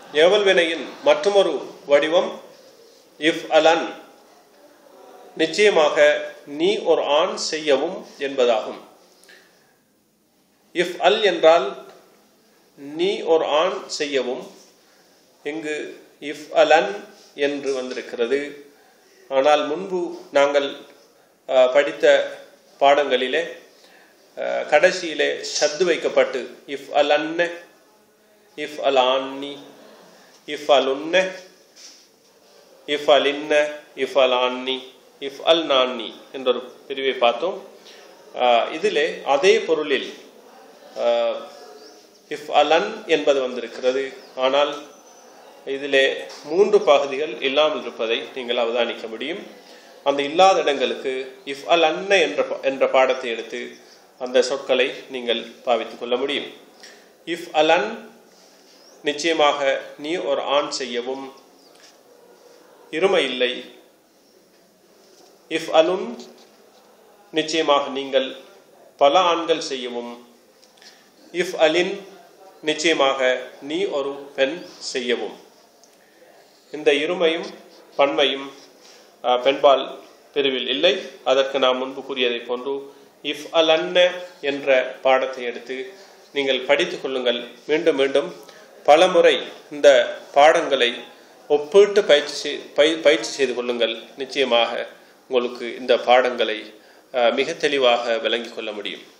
ஏவல் வினையின் மற்றொரு வடிவம் இஃப் அலன் நிச்சயமாக நீ ஒரு ஆண் செய்யவும் என்பதாகும் இஃப் அல் என்றால் நீ ஒரு ஆண் செய்யவும் இங்கு இஃப் அலன் என்று வந்திருக்கிறது ஆனால் முன்பு நாங்கள் அஹ், படித்த பாடங்களிலே அஹ், கடைசியிலே சத்து வைக்கப்பட்டு இஃப் அலன்ன இஃப் அல் ஆன்னி இஃப் அலுன்ன இஃப் அலின்ன இஃப் அல் ஆன்னி இஃப் அல் நான்னி என்றொரு பிரிவை பார்த்தோம் அஹ், இதிலே அதே பொருளில் அஹ், இஃப் அலன் என்பது வந்திருக்கிறது ஆனால் இதிலே மூன்று பகுதிகள் இல்லாமல் இருப்பதை நீங்கள் அவதானிக்க முடியும் அந்த இல்லாத இடங்களுக்கு இஃப் அல் அன்ன என்ற ப- என்ற பாடத்தை எடுத்து அந்த சொற்களை நீங்கள் பாவித்துக் கொள்ள முடியும் இஃப் அலன் நிச்சயமாக நீ ஒரு ஆண் செய்யவும் இருமை இல்லை இஃப் அலுன் நிச்சயமாக நீங்கள் பல ஆண்கள் செய்யவும் இஃப் அலின் நிச்சயமாக நீ ஒரு பெண் செய்யவும் இந்த இருமையும் பன்மையும் அஹ், பெண்பால் பிரிவில் இல்லை அதற்கு நாம் முன்பு கூறியதை போன்று இஃப் அலன்ன என்ற பாடத்தை எடுத்து நீங்கள் படித்துக் கொள்ளுங்கள் மீண்டும் மீண்டும் பலமுறை இந்த பாடங்களை ஒப்பிட்டு பயிற்சி செய்- பய- பயிற்சி செய்து கொள்ளுங்கள் நிச்சயமாக உங்களுக்கு இந்த பாடங்களை அஹ், மிக தெளிவாக விளங்கிக் கொள்ள முடியும்